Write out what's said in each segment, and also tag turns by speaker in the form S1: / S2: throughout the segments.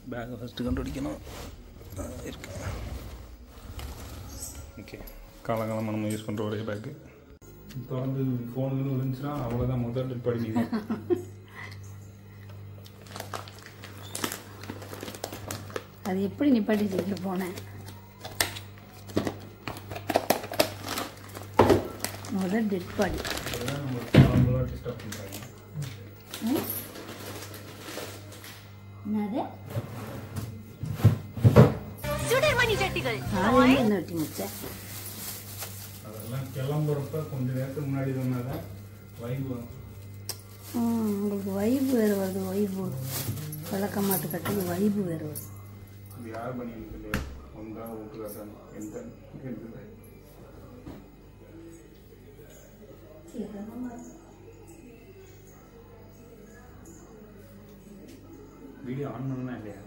S1: பேக்கை ஃபஸ்ட்டு கண்டுபிடிக்கணும் அஹ் இருக்கு ஓகே காலங்காலமாக நம்ம யூஸ் பண்ணுற ஒரே பேக்கு தொடர்ந்து ஃபோனுன்னு விழுந்துச்சுன்னா அவ்வளோதான் முதல் ட்ரிப் அடிக்குது
S2: அது எப்படி நிப்பாட்டிட்டு போனேன் முதல் டெட் பாடி
S1: அதெல்லாம் நம்ம காலம்புலாம் டிஸ்டர்ப் பண்ணுறாங்க
S2: என்னது
S3: சுடர்மணி சட்டிகள்
S2: காலையில் என்ன வெட்டி முடிச்சேன்
S1: அதெல்லாம் கிளம்புறப்ப கொஞ்சம் நேரத்துக்கு முன்னாடி சொன்னாதான் வைப் வரும்
S2: ம், உங்களுக்கு வைப்பு வேறு வருது வைப்பு விளக்கமாத்து கட்டுக்கு வைப்பு வேறு வருது
S1: இது யார் பண்ணிட்டு இல்லையா ஒன்றா விட்டுறாதான் எந்த இருக்குது வீடியோ ஆன் பண்ணா இல்லையா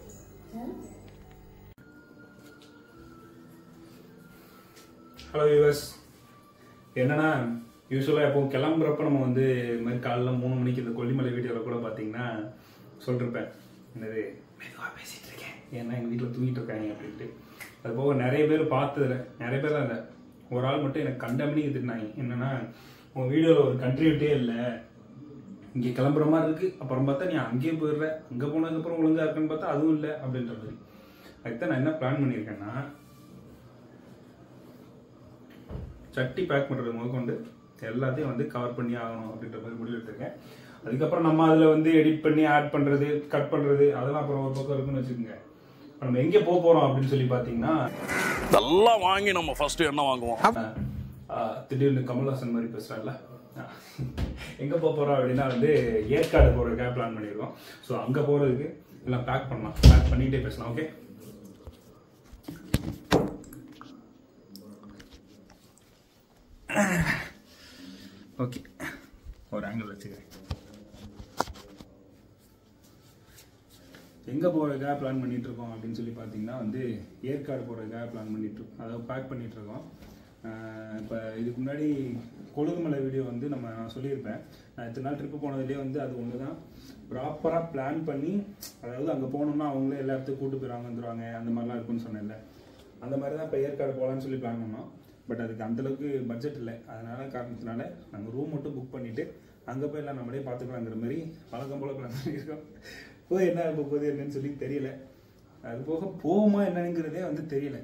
S1: ஹலோ யூஎஸ் என்னன்னா யூஸ்வலாக எப்போ கிளம்புறப்ப நம்ம வந்து இது மாதிரி காலைல மூணு மணிக்கு இந்த கொல்லிமலை வீடியோவில் கூட பார்த்தீங்கன்னா சொல்லிருப்பேன் என்னது மெதுவாக பேசிகிட்டு இருக்கேன் ஏன்னா எங்கள் வீட்டில் தூங்கிட்டு இருக்காங்க அப்படின்ட்டு அது போக நிறைய பேர் பார்த்ததுல நிறைய பேர் இல்லை ஒரு ஆள் மட்டும் எனக்கு கண்டமணி திட்டினாங்க என்னன்னா உன் வீடியோவில் ஒரு கண்ட்ரிபியூட்டே இல்லை இங்கே கிளம்புற மாதிரி இருக்கு அப்புறம் பார்த்தா நீ அங்கேயே போயிடுற அங்கே போனதுக்கப்புறம் ஒழுங்கா இருக்குன்னு பார்த்தா அதுவும் இல்லை அப்படின்ற மாதிரி அதுதான் நான் என்ன பிளான் பண்ணியிருக்கேன்னா சட்டி பேக் பண்ணுறது முதற்கொண்டு எல்லாத்தையும் வந்து கவர் பண்ணி ஆகணும் அப்படின்ற மாதிரி முடிவு எடுத்திருக்கேன் அதுக்கப்புறம் நம்ம அதில் வந்து எடிட் பண்ணி ஆட் பண்ணுறது கட் பண்ணுறது அதெல்லாம் அப்புறம் ஒரு பக்கம் இருக்குன்னு வச்சுக்கோங்க இப்போ நம்ம எங்கே போக போகிறோம் அப்படின்னு சொல்லி பார்த்தீங்கன்னா
S4: இதெல்லாம் வாங்கி நம்ம ஃபர்ஸ்ட் என்ன வாங்குவோம்
S1: ஆஹ், திடீர்னு கமல்ஹாசன் மாதிரி பேசுகிறாங்கல்ல எங்கே போக போகிறோம் அப்படின்னா வந்து ஏற்காடு போகிறதுக்காக பிளான் பண்ணியிருக்கோம் ஸோ அங்கே போகிறதுக்கு எல்லாம் பேக் பண்ணலாம் பேக் பண்ணிகிட்டே பேசலாம் ஓகே ஓகே ஒரு ஆங்கிள் வச்சுக்கிறேன் எங்கே போகிறதுக்காக பிளான் பண்ணிட்டு இருக்கோம் அப்படின்னு சொல்லி பார்த்தீங்கன்னா வந்து ஏற்காடு போகிறதுக்காக பிளான் பண்ணிட்டு இருக்கோம் அதாவது பேக் பண்ணிட்டு இருக்கோம் இப்போ இதுக்கு முன்னாடி கொழுகுமலை வீடியோ வந்து நம்ம நான் சொல்லியிருப்பேன் நான் இத்தனை நாள் ட்ரிப்பு போனதுலேயே வந்து அது ஒன்று தான் ப்ராப்பராக பிளான் பண்ணி அதாவது அங்கே போனோம்னா அவங்களே எல்லா இடத்துக்கும் கூட்டு போயிடுவாங்க வந்துடுவாங்க அந்த மாதிரிலாம் இருக்குன்னு சொன்னேன்ல அந்த மாதிரி தான் இப்போ ஏற்காடு போகலான்னு சொல்லி பிளான் பண்ணோம் பட் அதுக்கு அந்தளவுக்கு பட்ஜெட் இல்லை அதனால காரணத்தினால நாங்கள் ரூம் மட்டும் புக் பண்ணிவிட்டு அங்கே போய் எல்லாம் நம்மளே பார்த்துக்கலாங்கிற மாதிரி வழக்கம் போல பிளான் பண்ணியிருக்கோம் போய் என்ன ஆக போகுது என்னன்னு சொல்லி தெரியல அது போக போகுமா என்னங்கிறதே வந்து தெரியல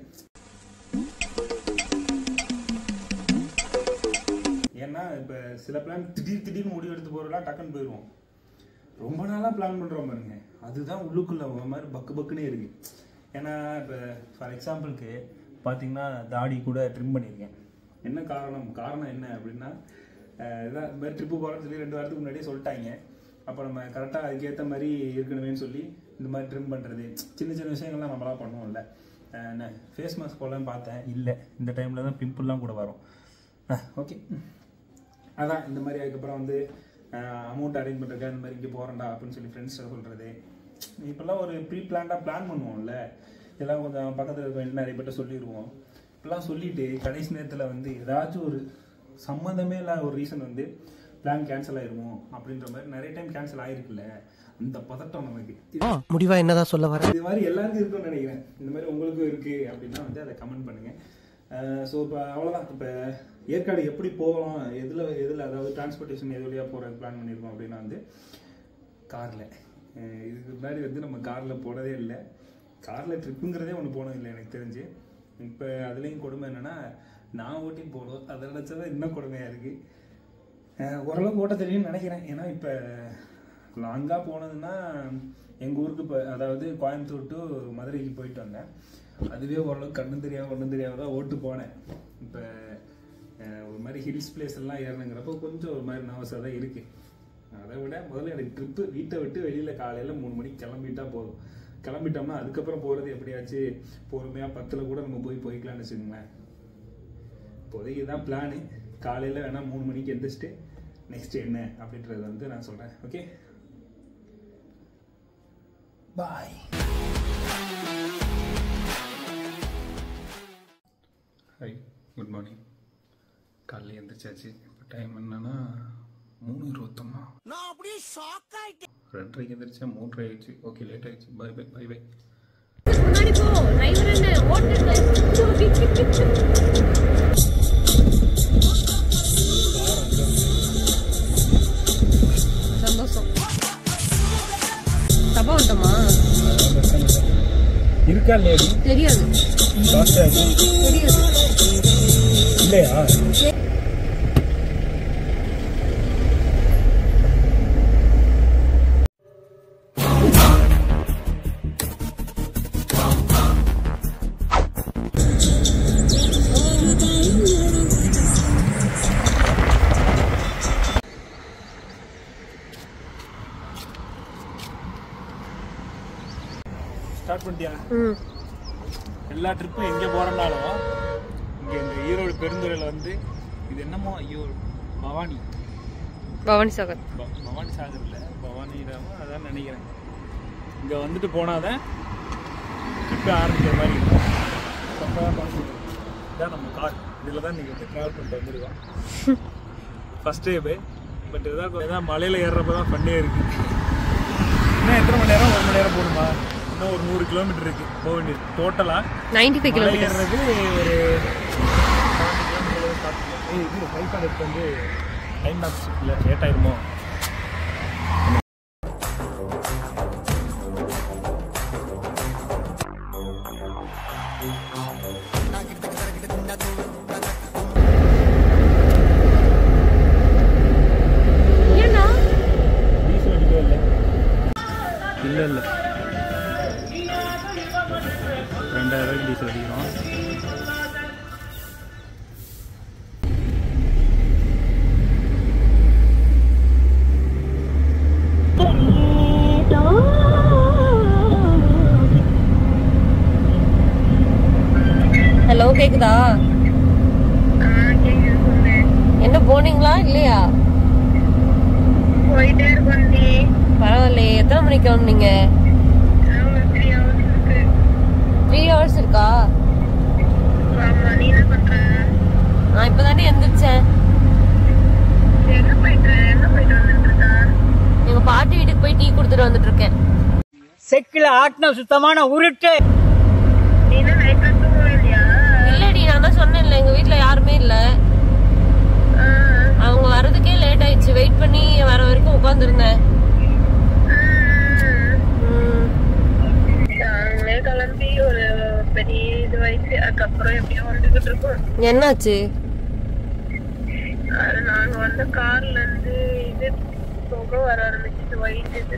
S1: ஏன்னா இப்போ சில பிளான் திடீர் திடீர்னு முடிவு எடுத்து போகிறலாம் டக்குன்னு போயிடுவோம் ரொம்ப நாளாக பிளான் பண்ணுறோம் பாருங்க அதுதான் உள்ளுக்குள்ள ஒரு மாதிரி பக்கு பக்குன்னே இருக்கு ஏன்னா இப்போ ஃபார் எக்ஸாம்பிளுக்கு பார்த்தீங்கன்னா தாடி கூட ட்ரிம் பண்ணியிருக்கேன் என்ன காரணம் காரணம் என்ன அப்படின்னா அஹ் இதான் இந்த மாதிரி ட்ரிப்பு போகிறோம்னு சொல்லி ரெண்டு வாரத்துக்கு முன்னாடியே சொல்லிட்டாங்க அப்போ நம்ம கரெக்டாக அதுக்கேற்ற மாதிரி இருக்கணுமேனு சொல்லி இந்த மாதிரி ட்ரிம் பண்ணுறது சின்ன சின்ன விஷயங்கள்லாம் நம்மளாம் பண்ணுவோம்ல அஹ் என்ன ஃபேஸ் மாஸ்க் போடலான்னு பார்த்தேன் இல்லை இந்த டைமில் தான் பிம்பிள்லாம் கூட வரும் ஓகே அதான் இந்த மாதிரி அதுக்கப்புறம் வந்து அமௌண்ட் அரேஞ்ச் பண்ணுறதுக்கு இந்த மாதிரி இங்கே போகிறேன்டா அப்படின்னு சொல்லி ஃப்ரெண்ட்ஸ் சொல்கிறது இப்போல்லாம் ஒரு ப்ரீ பிளான்டாக பிளான் பண்ணுவோம்ல எல்லாம் கொஞ்சம் பக்கத்தில் இருக்க வேண்டிய நிறைய பேர்ட்ட சொல்லிடுவோம் இப்பெல்லாம் சொல்லிட்டு கடைசி நேரத்தில் வந்து ஏதாச்சும் ஒரு சம்மந்தமே இல்லாத ஒரு ரீசன் வந்து பிளான் கேன்சல் ஆயிருமோ அப்படின்ற மாதிரி நிறைய டைம் கேன்சல் ஆயிருக்குல்ல அந்த பதட்டம் நமக்கு
S5: முடிவா என்னதான் சொல்ல வர
S1: இது மாதிரி எல்லாருக்கும் இருக்கும்னு நினைக்கிறேன் இந்த மாதிரி உங்களுக்கும் இருக்கு அப்படின்னா வந்து அதை கமெண்ட் பண்ணுங்க ஸோ இப்போ அவ்வளோதான் இப்போ ஏற்காடு எப்படி போகலாம் எதில் எதில் அதாவது டிரான்ஸ்போர்ட்டேஷன் எது வழியாக போகிற பிளான் பண்ணியிருக்கோம் அப்படின்னா வந்து காரில் இதுக்கு முன்னாடி வந்து நம்ம காரில் போனதே இல்லை காரில் ட்ரிப்புங்கிறதே ஒன்று போனது இல்லை எனக்கு தெரிஞ்சு இப்போ அதுலேயும் கொடுமை என்னென்னா நான் ஓட்டி போடும் அதை நினச்சதான் இன்னும் கொடுமையாக இருக்குது ஓரளவுக்கு ஓட்ட தெரியும்னு நினைக்கிறேன் ஏன்னா இப்போ லாங்காக போனதுன்னா எங்கள் ஊருக்கு இப்போ அதாவது கோயம்புத்தூர் டு மதுரைக்கு போயிட்டு வந்தேன் அதுவே ஓரளவுக்கு கண்ணும் தெரியாம ஒன்றும் தெரியாம தான் ஓட்டு போனேன் இப்போ ஒரு மாதிரி ஹில்ஸ் பிளேஸ் எல்லாம் ஏறணுங்கிறப்போ கொஞ்சம் ஒரு மாதிரி நர்வஸாக தான் இருக்குது அதை விட முதல்ல எனக்கு ட்ரிப்பு வீட்டை விட்டு வெளியில் காலையில் மூணு மணிக்கு கிளம்பிட்டா போதும் கிளம்பிட்டோம்னா அதுக்கப்புறம் போகிறது எப்படியாச்சும் பொறுமையாக பத்தில் கூட நம்ம போய் போய்க்கலாம்னு வச்சுக்கோங்களேன் இப்போதைக்கு இதுதான் பிளானு காலையில் வேணால் மூணு மணிக்கு எந்திரிச்சிட்டு நெக்ஸ்ட் என்ன அப்படின்றத வந்து நான் சொல்கிறேன் okay bye hi good morning காலையில் எந்திரிச்சாச்சு இப்போ டைம் என்னன்னா மூணு இருபத்தொன்னா ரெண்டரைக்கு எந்திரிச்சா மூன்றரை ஆயிடுச்சு ஓகே லேட் ஆயிடுச்சு பை பை பை பை
S3: முன்னாடி போ டிரைவர் என்ன ஓட்டுறது
S2: சந்தோஷம் தப்பா வந்துட்டோமா
S1: இருக்கா லேடி
S2: தெரியாது தெரியாது
S1: இல்லையா ஸ்டார்ட் பண்ணிட்டியா
S2: ம்
S1: எல்லா ட்ரிப்பும் எங்கே போகிறனாலும் இங்கே இந்த ஈரோடு பெருந்துறையில் வந்து இது என்னமோ ஐயோ பவானி
S2: பவானி சாகர்
S1: ப- பவானி சாகர் இல்லை பவானி ராம அதான் நினைக்கிறேன் இங்கே வந்துட்டு போனாதான் ட்ரிப்பு ஆரம்பிக்கிற மாதிரி இருக்கும் அப்பதான் பாசிட்டிவ். இதான் நம்ம கார் இதில் தான் நீங்கள் வந்து ட்ராவல் பண்ணிட்டு வந்துருக்கோம் ஃபஸ்ட் டே பட் இதான் கொ- இதான் மலையில் ஏறுறப்ப தான் ஃபன்னே இருக்குது இன்னும் எத்தனை மணி நேரம் ஒரு மணி நேரம் போகணுமா இன்னும் ஒரு நூறு கிலோமீட்டர் இருக்குது போக வேண்டியது டோட்டலாக
S2: நைன்டி ஃபைவ்
S1: மலை
S2: கிலோமீட்டர்
S1: ஏறுறது ஒரு ஏய், இது ஃபைவ் ஹண்ட்ரட் வந்து டைம் லாப்ஸ் இல்லை லேட் ஆயிருமோ
S2: ஏன்னா
S1: டீசல் அடிக்கவே இல்லை இல்லை இல்லை ரெண்டாயிரம் ரூபாய்க்கு டீசல் அடிக்கணும்
S2: ஹலோ கேக்குதா என்ன போனீங்களா இல்லையா
S6: போயிட்டே இருக்கோம் டி
S2: பரவாயில்லையே எத்தனை மணிக்கு கிளம்புனீங்க
S6: த்ரீ ஹவர்ஸ் இருக்கு
S2: த்ரீ ஹவர்ஸ் இருக்கா
S6: ஆமா நீ என்ன பண்ற
S2: நான் இப்பதானே எந்திரிச்சேன்
S6: எங்க போயிட்டு எங்க போயிட்டு வந்துட்டு இருக்கா
S2: எங்க பாட்டி வீட்டுக்கு போய் டீ கொடுத்துட்டு வந்துட்டு இருக்கேன்
S7: செக்கில ஆட்டின சுத்தமான உருட்டு
S6: நீ என்ன நைட்ல தூங்கவே இல்லையா
S2: இல்லடி நான் தான் சொன்னேன்ல எங்க வீட்ல யாருமே இல்ல
S6: ஆ,
S2: அவங்க வர்றதுக்கே லேட் ஆயிடுச்சு வெயிட் பண்ணி வர வரைக்கும் உட்காந்துருந்தேன்
S6: ம். நாங்களே கிளம்பி ஒரு பெரிய இது வயசு அதுக்கப்புறம் எப்படியோ வந்துகிட்டு இருக்கோம்
S2: என்னாச்சு
S6: அது நாங்க வந்த கார்ல இருந்து இது புகை வர ஆரம்பிச்சிட்டு ஒயிட் இது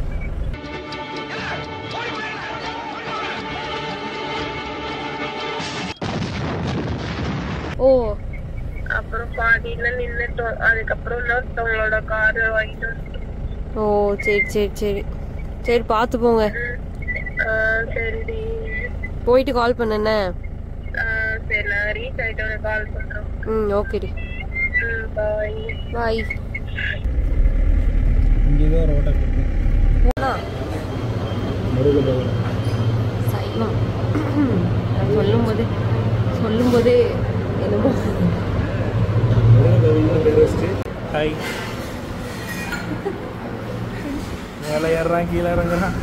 S2: ஓ
S6: அப்புறம் பாதியில நின்னுட்டோம் அதுக்கப்புறம் இன்னொருத்தவங்களோட கார் வாங்கிட்டு வந்துட்டோம்.
S2: ஓ சரி சரி சரி சரி பார்த்து போங்க
S6: ஆ, சரிடி
S2: போயிட்டு கால் பண்ணேன்ன
S6: ஆ, சரி நான் ரீச் ஆயிட்டு உனக்கு கால் பண்றோம்
S2: ம் ஓகேடி
S6: ம் பாய்
S2: பாய்
S1: இங்கே தான் ரோட்டை முருகபவன்
S2: சைவம் நான் சொல்லும்போது சொல்லும்போது என்னமோ
S1: முருகபவன் பேர் வச்சுட்டு ஹாய் மேலே ஏறுறான் கீழே இறங்குறான்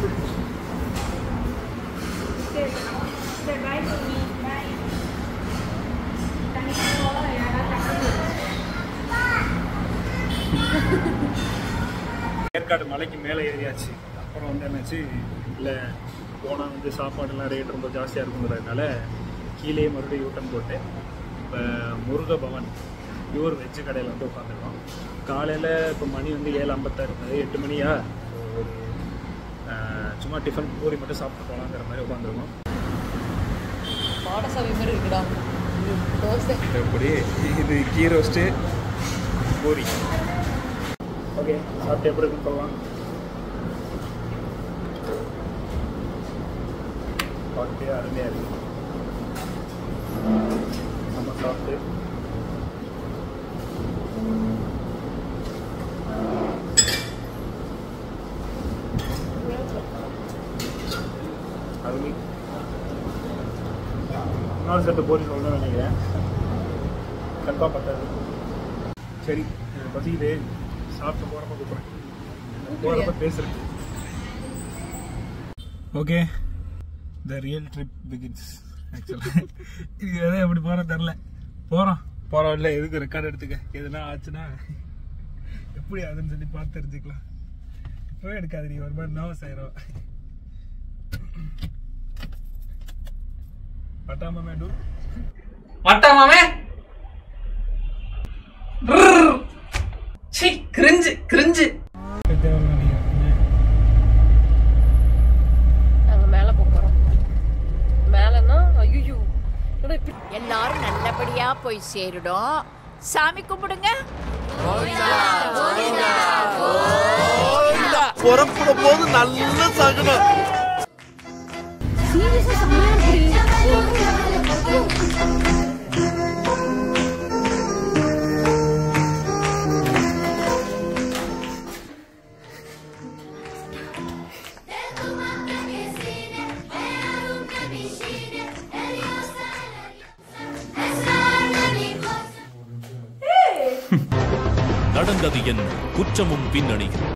S1: ஏற்காடு மலைக்கு மேலே ஏறியாச்சு அப்புறம் வந்து என்னாச்சு இல்லை போனால் வந்து சாப்பாடுலாம் ரேட் ரொம்ப ஜாஸ்தியாக இருக்குங்கிறதுனால கீழே மறுபடியும் யூட்டன் போட்டு இப்போ முருக பவன் பியூர் வெஜ்ஜு கடையில் வந்து உட்காந்துருக்கோம் காலையில் இப்போ மணி வந்து ஏழு ஐம்பத்தாறு இருந்தது எட்டு மணியா So, ஒரு ஆஹ், சும்மா டிஃபன் பூரி மட்டும் சாப்பிட்டு போகலாங்கிற மாதிரி உட்காந்துருக்கோம்
S2: பாடசாமி மாதிரி இருக்குடா தோசை
S1: எப்படி இது கீ ரோஸ்ட்டு பூரி ஓகே சாப்பிட்டு எப்படி இருக்குன்னு சொல்லலாம் பார்க்கவே அருமையாக இருக்கு நம்ம சாப்பிட்டு அருமை இன்னொரு செட்டு பூரி சொல்லணும்னு நினைக்கிறேன் கன்ஃபார்ம் பத்தாது சரி எனக்கு பசிக்குது சாப்பிட்டு போகிறப்ப கூப்பிட்றேன் போகிறப்ப பேசுகிறேன் okay the real trip begins ஆக்சுவலாக இது எதை எப்படி போகிறோம் தெரில போகிறோம் போகிறோம் இல்லை எதுக்கு ரெக்கார்ட் எடுத்துக்க எதுனா ஆச்சுன்னா எப்படி அதுன்னு சொல்லி பார்த்து தெரிஞ்சுக்கலாம் இப்போவே எடுக்காது நீ ஒரு மாதிரி நர்வஸ் ஆயிரும் பட்டாமா மேடு
S8: மட்டாமாமே சி கிரிஞ்சு கிரிஞ்சு
S1: தேவையில்ல நீங்கள்
S3: நாங்க மேல போக போறோம் மேலன்னா ஐயோ எல்லாரும் நல்லபடியா போய் சேருடும் சாமி கும்பிடுங்க
S4: புறப்படும் போது நல்ல சகனம்
S9: நடந்தது என்ன குற்றமும் பின்னணியும்